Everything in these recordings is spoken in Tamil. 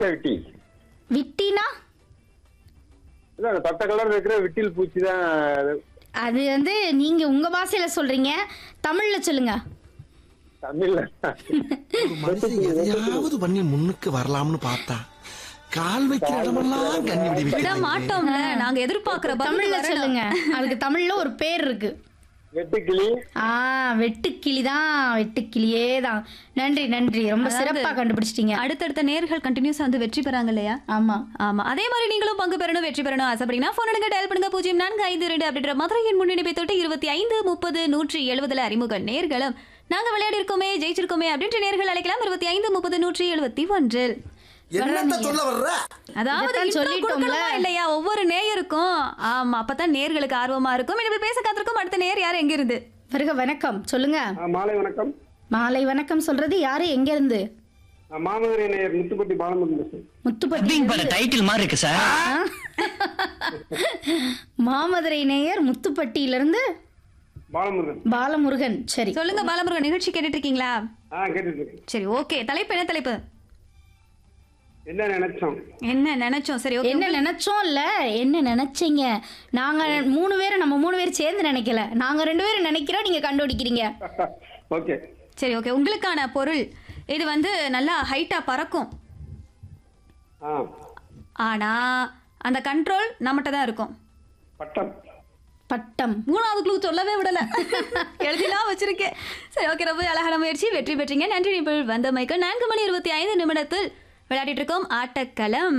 விட்டி விட்டினா இல்ல அந்த பச்சை கலர் இருக்கிற விட்டில் பூச்சி தான் அது. அது வந்து நீங்க உங்க பாஷையில சொல்றீங்க தமிழ்ல சொல்லுங்க தமிழ்ல ஒரு மனுஷன் எதையாவது பண்ணி முன்னுக்கு வரலாம்னு பார்த்தா கால் வைக்கிற இடமெல்லாம் கண்ணி விடி விட வைக்கிறாங்க. மாட்டோம்ல நாங்க எதிர்பார்க்கிற பதில் தமிழ்ல வரணும். சொல்லுங்க அதுக்கு தமிழ்ல ஒரு பேர் இருக்கு வெட்டுக்கிளி ஆ வெட்டுக்கிளி தான் வெட்டுக்கிளியே தான் நன்றி நன்றி ரொம்ப அதாவது- சிறப்பா கண்டுபிடிச்சிட்டீங்க அடுத்தடுத்த நேர்கள் கண்டினியூஸா வந்து வெற்றி பெறாங்க இல்லையா ஆமா ஆமா அதே மாதிரி நீங்களும் பங்கு பெறணும் வெற்றி பெறணும் ஆசைப்பட்டீங்கன்னா போன் எடுங்க டயல் பண்ணுங்க பூஜ்ஜியம் நான்கு ஐந்து ரெண்டு அப்படின்ற மதுரையின் முன்னணிப்பை தொட்டு இருபத்தி ஐந்து முப்பது நூற்றி எழுபதுல அறிமுக நேர்களும் நாங்க விளையாடி இருக்கோமே ஜெயிச்சிருக்கோமே அப்படின்ற நேர்கள் அழைக்கலாம் இருபத்தி ஐந்து முப்பது நூற்றி எழுபத்தி ஒன்றில் என்னத்த சொல்ல வர்ற அதாவது இதைத்தான் intro சொல்லிட்டோம்ல. கொடுக்கணுமா இல்லையா ஒவ்வொரு நேயருக்கும் ஆமா அப்பதான் நேர்களுக்கு ஆர்வமா இருக்கும் இனிமே பேச காத்திருக்கும் அடுத்த நேர் யார் எங்க இருந்து வருக வணக்கம் சொல்லுங்க ஆ, மாலை வணக்கம் மாலை வணக்கம் சொல்றது யாரு எங்க இருந்து நான் மாமதுரை நேயர் முத்துப்பட்டி பாலமுருகன் பேசுறேன் முத்துப்பட்டி அப்படிங்க பாரு டைட்டில் மாதிரி இருக்கு சார் மாமதுரை நேயர் முத்துப்பட்டியில இருந்து பாலமுருகன் பாலமுருகன் சரி சொல்லுங்க பாலமுருகன் நிகழ்ச்சி கேட்டுட்டு இருக்கீங்களா ஆ கேட்டுட்டு இருக்கேன் சரி ஓகே தலைப்பு என்ன தலைப்பு என்ன நினைச்சோம் என்ன நினைச்சோம் சரி ஓகே என்ன நினைச்சோம் இல்ல என்ன நினைச்சீங்க நாங்க மூணு பேரும் நம்ம மூணு பேரும் சேர்ந்து நினைக்கல நாங்க ரெண்டு பேரும் நினைக்கிறோம் நீங்க கண்டுபிடிக்கிறீங்க ஓகே சரி ஓகே உங்களுக்கான பொருள் இது வந்து நல்லா ஹைட்டா பறக்கும் ஆ ஆனா அந்த கண்ட்ரோல் நம்மகிட்ட தான் இருக்கும் பட்டம் பட்டம் மூணாவது க்ளூ சொல்லவே விடல எழுதிலாம் வச்சிருக்கேன் சரி ஓகே ரொம்ப அழகான முயற்சி வெற்றி பெற்றீங்க நன்றி நிபுள் வந்த மைக்கு நான்கு மணி இருபத்தி ஐந்து நிமிடத்தில் விளையாடிட்டு இருக்கோம் ஆட்டக்களம்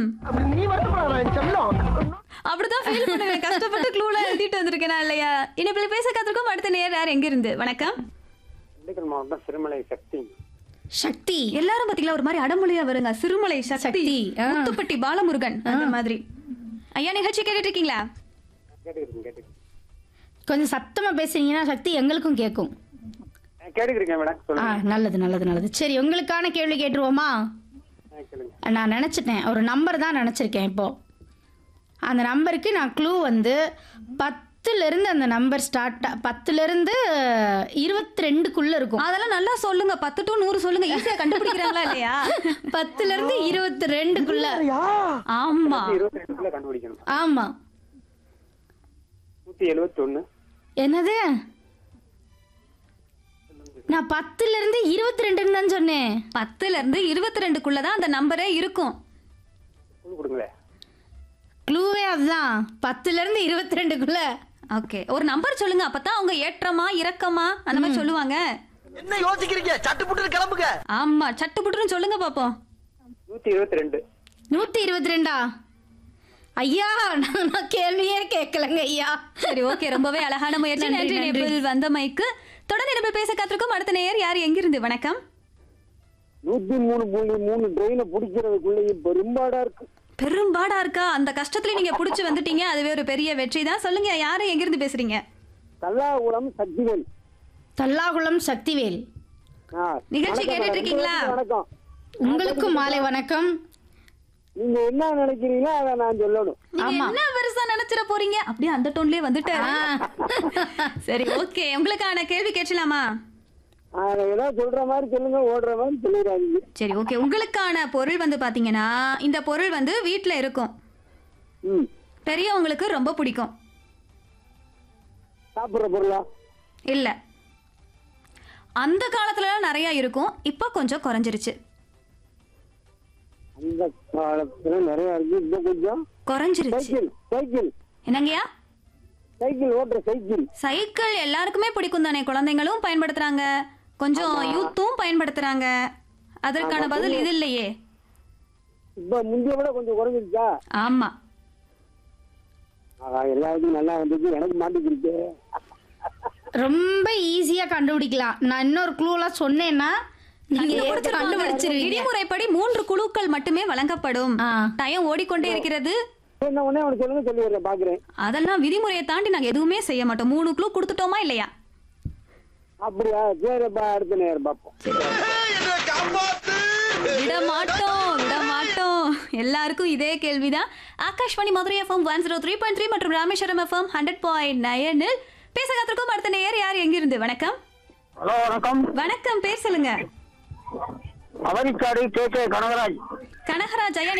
அப்படிதான் ஃபீல் பண்ணுவேன் கஷ்டப்பட்டு க்ளூலாம் எழுதிட்டு வந்திருக்கேனா இல்லையா இனிப்பில் பேச காத்திருக்கோம் அடுத்த நேர் யார் எங்க இருந்து வணக்கம் திண்டுக்கல் மாவட்டம் சிறுமலை சக்தி சக்தி எல்லாரும் பாத்தீங்களா ஒரு மாதிரி அடமொழியா வருங்க சிறுமலை சக்தி சக்தி, ஆ. முத்துப்பட்டி பாலமுருகன் அந்த மாதிரி ஐயா நிகழ்ச்சி கேட்டுட்டு இருக்கீங்களா கேட்டுக்கிறேன் கேட்டுக்கிறேன் கொஞ்சம் சத்தமா பேசுனீங்கன்னா சக்தி எங்களுக்கும் கேட்கும் கேட்டுக்கிறேன் மேடம் ஆ சொல்லுங்க நல்லது நல்லது நல்லது சரி உங்களுக்கான கேள்வி கேட்டுருவோமா ஆ, கேளுங்க நான் நினச்சிட்டேன் ஒரு நம்பர் தான் நினச்சிருக்கேன் இப்போ அந்த நம்பருக்கு நான் க்ளூ வந்து பத்துலேருந்து அந்த நம்பர் ஸ்டார்ட் பத்துலேருந்து இருபத்தி ரெண்டுக்குள்ளே இருக்கும் அதெல்லாம் நல்லா சொல்லுங்க பத்து டு நூறு சொல்லுங்க ஈஸியா கண்டுபிடிக்கிறாங்களா இல்லையா பத்துலேருந்து இருபத்தி ரெண்டுக்குள்ள ஆமா இருபத்தி ரெண்டுக்குள்ள கண்டுபிடிக்கணும் ஆமாம் நூத்தி எழுபத்தி ஒண்ணு என்னது நான் பத்துலேருந்து இருபத்தி ரெண்டுன்னு தான் சொன்னேன் பத்துல இருந்து இருபத்தி ரெண்டுக்குள்ளதான் அந்த நம்பரே இருக்கும் குழு கொடுங்களே க்ளூவே அதுதான் பத்துலேருந்து இருபத்தி ரெண்டுக்குள்ள ஓகே ஒரு நம்பர் சொல்லுங்க அப்பதான் அவங்க ஏற்றமா இறக்கமா அந்த மாதிரி சொல்லுவாங்க என்ன யோசிக்கிறீங்க சட்டு புட்டு கிளம்புங்க ஆமா சட்டு புட்டுன்னு சொல்லுங்க பாப்போம் நூத்தி இருபத்தி ரெண்டு நூற்றி இருபத்தி ரெண்டா ஐயா நான் நான் கேள்வியே கேட்கலங்க ஐயா சரி ஓகே ரொம்பவே அழகான முயற்சி நன்றி, நன்றி நன்றி. நேபிள் வந்த மைக்கு தொடர்ந்து நம்ம பேச காத்திருக்கோம் அடுத்த நேயர் யார் எங்கிருந்து வணக்கம் நூத்தி மூணு புள்ளி மூணு ட்ரெயினை பிடிக்கிறதுக்குள்ளேயும் பெரும்பாடா இருக்கு பெரும்பாடா இருக்கா அந்த கஷ்டத்துல நீங்க புடிச்சு வந்துட்டீங்க அதுவே ஒரு பெரிய வெற்றி தான் சொல்லுங்க யாரு எங்கிருந்து பேசுறீங்க கல்லாகுளம் சக்திவேல் தல்லாகுளம் சக்திவேல் ஆ, நிகழ்ச்சி வணக்கம் கேட்டுட்டு மேடம். இருக்கீங்களா? வணக்கம் உங்களுக்கும் மாலை வணக்கம் நீங்க என்ன நினைக்கிறீங்களோ அதை நான் சொல்லணும் நீங்க ஆமா. என்ன பெருசா நினைச்சிட போறீங்க அப்படியே அந்த டோன்லயே வந்துட்டாரு சரி ஓகே உங்களுக்கான கேள்வி கேட்கலாமா அதை ஏதோ சொல்ற மாதிரி சொல்லுங்க ஓடுற மாதிரி சொல்லிடாதீங்க சரி ஓகே உங்களுக்கான பொருள் வந்து பாத்தீங்கன்னா இந்த பொருள் வந்து வீட்ல இருக்கும் ம் பெரியவங்களுக்கு ரொம்ப பிடிக்கும் சாப்பிடுற பொருளா இல்ல அந்த காலத்துல நிறைய இருக்கும் இப்போ கொஞ்சம் குறைஞ்சிருச்சு அந்த காலத்துல நிறைய இருக்கு இந்த கொஞ்சம் குறைஞ்சிருச்சு சைக்கிள் சைக்கிள் என்னங்கய்யா சைக்கிள் ஓட்டுற சைக்கிள் சைக்கிள் எல்லாருக்குமே பிடிக்கும் தானே குழந்தைங்களும் பயன்படுத்துறாங்க கொஞ்சம் யூத்தும் பயன்படுத்துறாங்க அதற்கான பதில் இது இல்லையே இப்ப முந்தைய விட கொஞ்சம் குறைஞ்சிருச்சா ஆமா ஆஹா, எல்லாருக்கும் நல்லா வந்துச்சு எனக்கு மாட்டிக்கிருக்கு ரொம்ப ஈஸியா கண்டுபிடிக்கலாம் நான் இன்னொரு க்ளூலாம் சொன்னேன்னா நீங்க எடுத்து கண்டுபிடிச்சிருவீங்க விதிமுறைப்படி மூன்று குழுக்கள் மட்டுமே வழங்கப்படும் ஆ. டயம் ஓடிக்கொண்டே இருக்கிறது என்ன உடனே அவனுக்கு சொல்லுங்க சொல்லி வரேன் பாக்குறேன் அதெல்லாம் விதிமுறையை தாண்டி நாங்க எதுவுமே செய்ய மாட்டோம் மூணு குழு கொடுத்துட்டோமா இல்லையா அப்படியா சரிப்பா அடுத்த நேரம் பார்ப்போம் என்ன காப்பாத்து விட மாட்டோம் விட மாட்டோம் எல்லாருக்கும் இதே கேள்விதான் Akashvani Madurai F M one zero three point three மற்றும் ராமேஸ்வரம் எஃப்எம் ஹண்ட்ரட் பாயிண்ட் நயனில் பேச காத்திருக்கும் அடுத்த நேயர் யார் எங்கிருந்து வணக்கம் ஹலோ வணக்கம் வணக்கம் பேர் சொல்லுங்க அவனிக்காடு கே கே கனகராஜ் கனகராஜ் ஐயா